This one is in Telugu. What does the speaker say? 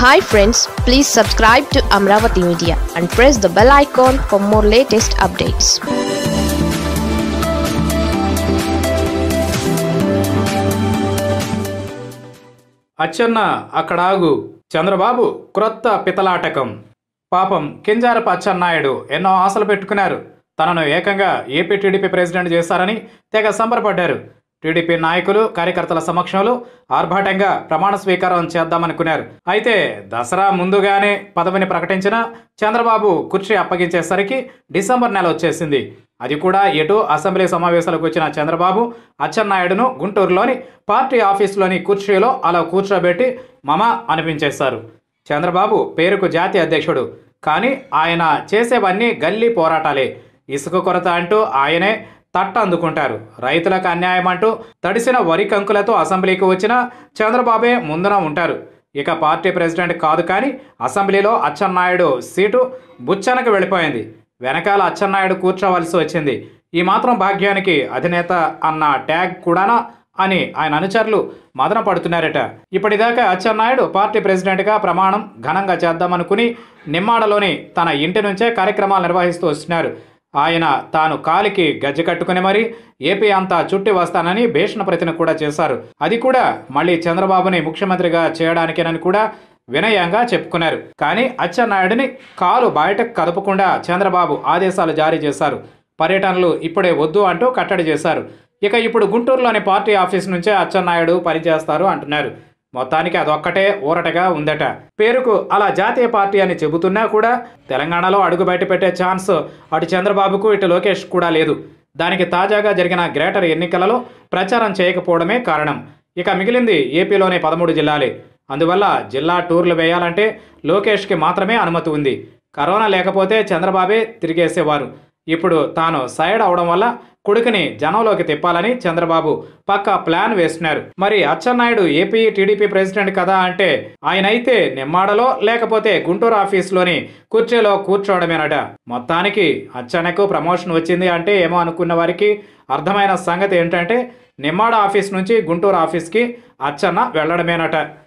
hi friends please subscribe to Amaravati media and press the bell icon for more latest updates Atchanna అక్కడ ఆగు చంద్రబాబు క్రొత్త పితలాటకం పాపం కింజారపు అచ్చెన్నాయుడు ఎన్నో ఆశలు పెట్టుకున్నారు తనను ఏకంగా ఏపీ టీడీపీ ప్రెసిడెంట్ చేశారని తెగ సంబరపడ్డారు టీడీపీ నాయకులు కార్యకర్తల సమక్షంలో ఆర్భాటంగా ప్రమాణ స్వీకారం చేద్దామనుకున్నారు అయితే దసరా ముందుగానే పదవిని ప్రకటించిన చంద్రబాబు కుర్చీ అప్పగించేసరికి డిసెంబర్ నెల వచ్చేసింది అది కూడా ఎటు అసెంబ్లీ సమావేశాలకు వచ్చిన చంద్రబాబు అచ్చెన్నాయుడును గుంటూరులోని పార్టీ ఆఫీసులోని కుర్చీలో అలా కూర్చోబెట్టి మమ అనిపించేశారు చంద్రబాబు పేరుకు జాతీయ అధ్యక్షుడు కానీ ఆయన చేసేవన్నీ గల్లీ పోరాటాలే ఇసుక కొరత అంటూ ఆయనే తట్ట అందుకుంటారు రైతులకు అన్యాయం అంటూ తడిసిన వరి కంకులతో అసెంబ్లీకి వచ్చిన చంద్రబాబే ముందున ఉంటారు ఇక పార్టీ ప్రెసిడెంట్ కాదు కానీ అసెంబ్లీలో అచ్చెన్నాయుడు సీటు బుచ్చనకు వెళ్ళిపోయింది వెనకాల అచ్చెన్నాయుడు కూర్చోవలసి వచ్చింది ఈ మాత్రం భాగ్యానికి అధినేత అన్న ట్యాగ్ కూడానా అని ఆయన అనుచరులు మదన పడుతున్నారట ఇప్పటిదాకా అచ్చెన్నాయుడు పార్టీ ప్రెసిడెంట్గా ప్రమాణం ఘనంగా చేద్దామనుకుని నిమ్మాడలోని తన ఇంటి నుంచే కార్యక్రమాలు నిర్వహిస్తూ వస్తున్నారు ఆయన తాను కాలికి గజ్జె కట్టుకుని మరీ ఏపీ అంతా చుట్టి వస్తానని భీషణ ప్రతిన కూడా చేశారు అది కూడా మళ్ళీ చంద్రబాబుని ముఖ్యమంత్రిగా చేయడానికేనని కూడా వినయంగా చెప్పుకున్నారు కానీ అచ్చెన్నాయుడిని కాలు బయటకు కదపకుండా చంద్రబాబు ఆదేశాలు జారీ చేశారు పర్యటనలు ఇప్పుడే వద్దు అంటూ కట్టడి చేశారు ఇక ఇప్పుడు గుంటూరులోని పార్టీ ఆఫీస్ నుంచే అచ్చెన్నాయుడు పనిచేస్తారు అంటున్నారు మొత్తానికి అదొక్కటే ఊరటగా ఉందట పేరుకు అలా జాతీయ పార్టీ అని చెబుతున్నా కూడా తెలంగాణలో అడుగు బయట పెట్టే ఛాన్స్ అటు చంద్రబాబుకు ఇటు లోకేష్ కూడా లేదు దానికి తాజాగా జరిగిన గ్రేటర్ ఎన్నికలలో ప్రచారం చేయకపోవడమే కారణం ఇక మిగిలింది ఏపీలోని పదమూడు జిల్లాలే అందువల్ల జిల్లా టూర్లు వేయాలంటే లోకేష్కి మాత్రమే అనుమతి ఉంది కరోనా లేకపోతే చంద్రబాబే తిరిగేసేవారు ఇప్పుడు తాను సైడ్ అవడం వల్ల కొడుకుని జనంలోకి తిప్పాలని చంద్రబాబు పక్కా ప్లాన్ వేస్తున్నారు మరి అచ్చెన్నాయుడు ఏపీ టీడీపీ ప్రెసిడెంట్ కదా అంటే ఆయన అయితే నిమ్మాడలో లేకపోతే గుంటూరు ఆఫీస్లోని కుర్చీలో కూర్చోవడమేనట మొత్తానికి అచ్చెన్నకు ప్రమోషన్ వచ్చింది అంటే ఏమో అనుకున్న వారికి అర్థమైన సంగతి ఏంటంటే నిమ్మాడ ఆఫీస్ నుంచి గుంటూరు ఆఫీస్కి అచ్చెన్న వెళ్లడమేనట